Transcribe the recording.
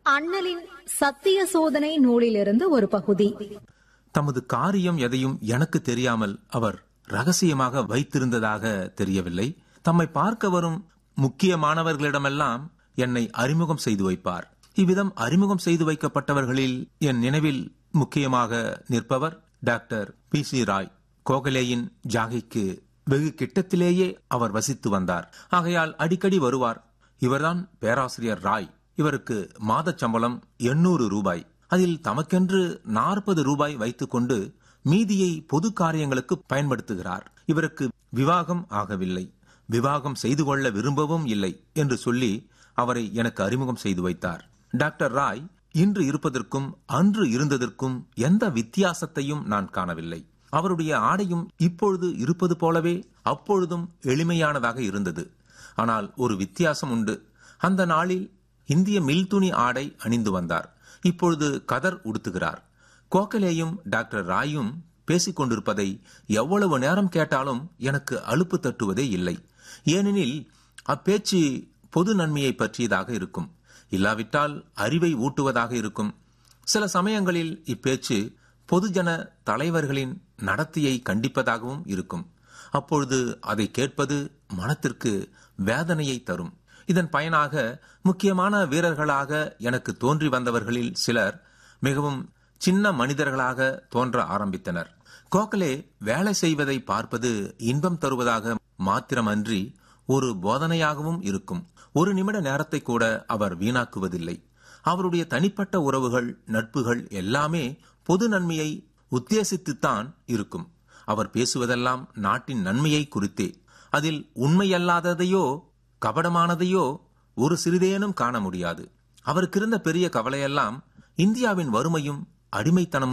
அண்ணலின் சத்திய சோதனை நூலிலிருந்து ஒரு பகுதி தமது காரியம் எதையும் எனக்கு தெரியாமல் அவர் ரகசியமாக வைத்திருந்ததாக தெரியவில்லை தம்மை பார்க்க வரும் முக்கியமானவர்களிடமெல்லாம் என்னை அறிமுகம் செய்து வைப்பார் இவ்விதம் அறிமுகம் செய்து வைக்கப்பட்டவர்களில் என் நினைவில் முக்கியமாக நிற்பவர் டாக்டர் பி சி ராய் கோகலேயின் ஜாகைக்கு வெகு கிட்டத்திலேயே அவர் வசித்து வந்தார் ஆகையால் அடிக்கடி வருவார் இவர்தான் பேராசிரியர் ராய் இவருக்கு மாதச் சம்பளம் எண்ணூறு ரூபாய் அதில் தமக்கென்று நாற்பது ரூபாய் வைத்துக்கொண்டு மீதியை பொது காரியங்களுக்கு பயன்படுத்துகிறார் இவருக்கு விவாகம் ஆகவில்லை விவாகம் செய்து கொள்ள விரும்பவும் இல்லை என்று சொல்லி அவரை எனக்கு அறிமுகம் செய்து வைத்தார் டாக்டர் ராய் இன்று இருப்பதற்கும் அன்று இருந்ததற்கும் எந்த வித்தியாசத்தையும் நான் காணவில்லை அவருடைய ஆடையும் இப்பொழுது இருப்பது போலவே அப்பொழுதும் எளிமையானதாக இருந்தது ஆனால் ஒரு வித்தியாசம் உண்டு அந்த நாளில் இந்திய மில்துணி ஆடை அணிந்து வந்தார் இப்பொழுது கதர் உடுத்துகிறார் கோகலேயும் டாக்டர் ராயும் பேசிக் கொண்டிருப்பதை எவ்வளவு நேரம் கேட்டாலும் எனக்கு அலுப்பு தட்டுவதே இல்லை ஏனெனில் அப்பேச்சு பொது நன்மையை பற்றியதாக இருக்கும் இல்லாவிட்டால் அறிவை ஊட்டுவதாக இருக்கும் சில சமயங்களில் இப்பேச்சு பொதுஜன தலைவர்களின் நடத்தையை கண்டிப்பதாகவும் இருக்கும் அப்பொழுது அதை கேட்பது மனத்திற்கு வேதனையை தரும் இதன் பயனாக முக்கியமான வீரர்களாக எனக்கு தோன்றி வந்தவர்களில் சிலர் மிகவும் சின்ன மனிதர்களாக தோன்ற ஆரம்பித்தனர் கோகலே வேலை செய்வதை பார்ப்பது இன்பம் தருவதாக மாத்திரமன்றி ஒரு போதனையாகவும் இருக்கும் ஒரு நிமிட நேரத்தை கூட அவர் வீணாக்குவதில்லை அவருடைய தனிப்பட்ட உறவுகள் நட்புகள் எல்லாமே பொது நன்மையை உத்தேசித்துத்தான் இருக்கும் அவர் பேசுவதெல்லாம் நாட்டின் நன்மையை குறித்தே அதில் உண்மையல்லாததையோ கபடமானதையோ ஒரு சிறிதேனும் காண முடியாது அவருக்கு இருந்த பெரிய கவலையெல்லாம் இந்தியாவின் வறுமையும் அடிமைத்தனமும்